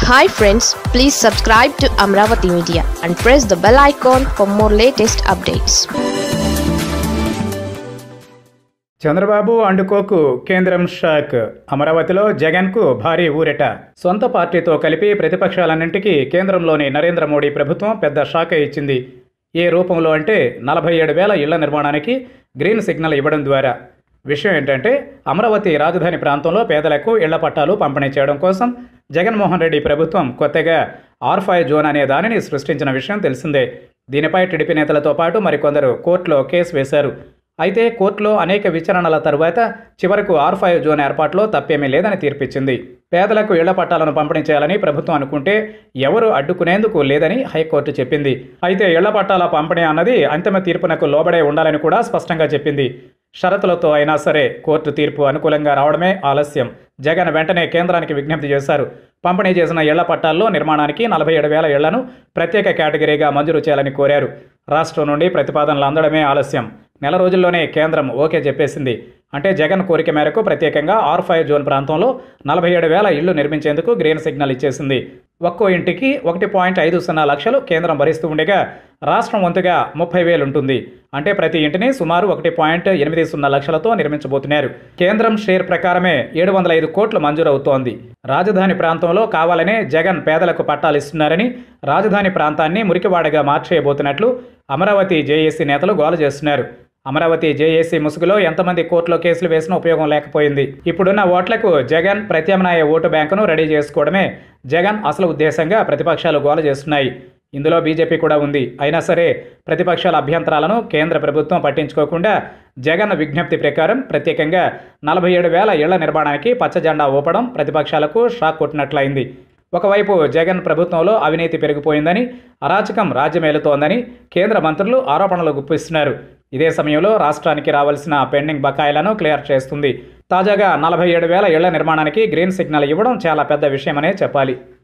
hi friends please subscribe to Amaravati media and press the bell icon for more latest updates Chandrababu అండుకోకు కేంద్రం shock అమరావతిలో జగన్కు భారీ ఊరట సొంత పార్టీతో కలిపి ప్రతిపక్షాలన్నింటికీ కేంద్రంలోని నరేంద్ర మోడీ ప్రభుత్వం పెద్ద షాక్ ఇచ్చింది ఏ రూపంలో అంటే నలభై ఏడు వేల ఇళ్ల నిర్మాణానికి గ్రీన్ సిగ్నల్ ఇవ్వడం ద్వారా విషయం ఏంటంటే అమరావతి రాజధాని ప్రాంతంలో పేదలకు ఇళ్ల పట్టాలు పంపిణీ చేయడం కోసం జగన్మోహన్ రెడ్డి ప్రభుత్వం కొత్తగా ఆర్ఫై జోన్ అనే దానిని సృష్టించిన విషయం తెలిసిందే దీనిపై టీడీపీ నేతలతో పాటు మరికొందరు కోర్టులో కేసు వేశారు అయితే కోర్టులో అనేక విచారణల తరువాత చివరకు ఆర్ ఫైవ్ జోన్ ఏర్పాటులో తప్పేమీ లేదని తీర్పిచ్చింది పేదలకు ఇళ్ల పట్టాలను పంపిణీ చేయాలని ప్రభుత్వం అనుకుంటే ఎవరు అడ్డుకునేందుకు లేదని హైకోర్టు చెప్పింది అయితే ఇళ్ల పట్టాల పంపిణీ అన్నది అంతిమ తీర్పునకు లోబడే ఉండాలని కూడా స్పష్టంగా చెప్పింది షరతులతో అయినా సరే కోర్టు తీర్పు అనుకూలంగా రావడమే ఆలస్యం జగన్ వెంటనే కేంద్రానికి విజ్ఞప్తి చేశారు పంపిణీ చేసిన ఇళ్ల పట్టాల్లో నిర్మాణానికి నలభై ఏడు వేల ఇళ్లను ప్రత్యేక కేటగిరీగా మంజూరు చేయాలని కోరారు రాష్ట్రం నుండి ప్రతిపాదనలు అందడమే ఆలస్యం నెల రోజుల్లోనే కేంద్రం ఓకే చెప్పేసింది అంటే జగన్ కోరిక మేరకు ప్రత్యేకంగా ఆర్ ఫైవ్ జోన్ ప్రాంతంలో నలభై ఏడు వేల ఇళ్లు నిర్మించేందుకు గ్రీన్ సిగ్నల్ ఇచ్చేసింది ఒక్కో ఇంటికి ఒకటి పాయింట్ ఐదు సున్నా లక్షలు కేంద్రం భరిస్తూ ఉండగా రాష్ట్రం వంతుగా ముప్పై వేలు ఉంటుంది అంటే ప్రతి ఇంటిని సుమారు ఒకటి పాయింట్ ఎనిమిది సున్నా లక్షలతో నిర్మించబోతున్నారు కేంద్రం షేర్ ప్రకారమే ఏడు వందల ఐదు కోట్లు మంజూరు అవుతోంది రాజధాని ప్రాంతంలో కావాలనే జగన్ పేదలకు పట్టాలు ఇస్తున్నారని రాజధాని ప్రాంతాన్ని మురికివాడగా మార్చేయబోతున్నట్లు అమరావతి జేఏసీ నేతలు గోల చేస్తున్నారు అమరావతి జేఏసీ ముసుగులో ఎంతమంది కోర్టులో కేసులు వేసినా ఉపయోగం లేకపోయింది ఇప్పుడున్న ఓట్లకు జగన్ ప్రత్యామ్నాయ ఓటు బ్యాంకును రెడీ చేసుకోవడమే జగన్ అసలు ఉద్దేశంగా ప్రతిపక్షాలు గోల చేస్తున్నాయి ఇందులో బీజేపీ కూడా ఉంది అయినా సరే ప్రతిపక్షాల అభ్యంతరాలను కేంద్ర ప్రభుత్వం పట్టించుకోకుండా జగన్ విజ్ఞప్తి ప్రకారం ప్రత్యేకంగా నలభై ఏడు వేల ఇళ్ల నిర్మాణానికి పచ్చజెండా ఊపడం ప్రతిపక్షాలకు షాక్ కొట్టినట్లయింది ఒకవైపు జగన్ ప్రభుత్వంలో అవినీతి పెరిగిపోయిందని అరాచకం రాజ్యమేలుతోందని కేంద్ర మంత్రులు ఆరోపణలు గుప్పిస్తున్నారు ఇదే సమయంలో రాష్ట్రానికి రావాల్సిన పెండింగ్ బకాయిలను క్లియర్ చేస్తుంది తాజాగా నలభై ఏడు వేల ఇళ్ల నిర్మాణానికి గ్రీన్ సిగ్నల్ ఇవ్వడం చాలా పెద్ద విషయమనే చెప్పాలి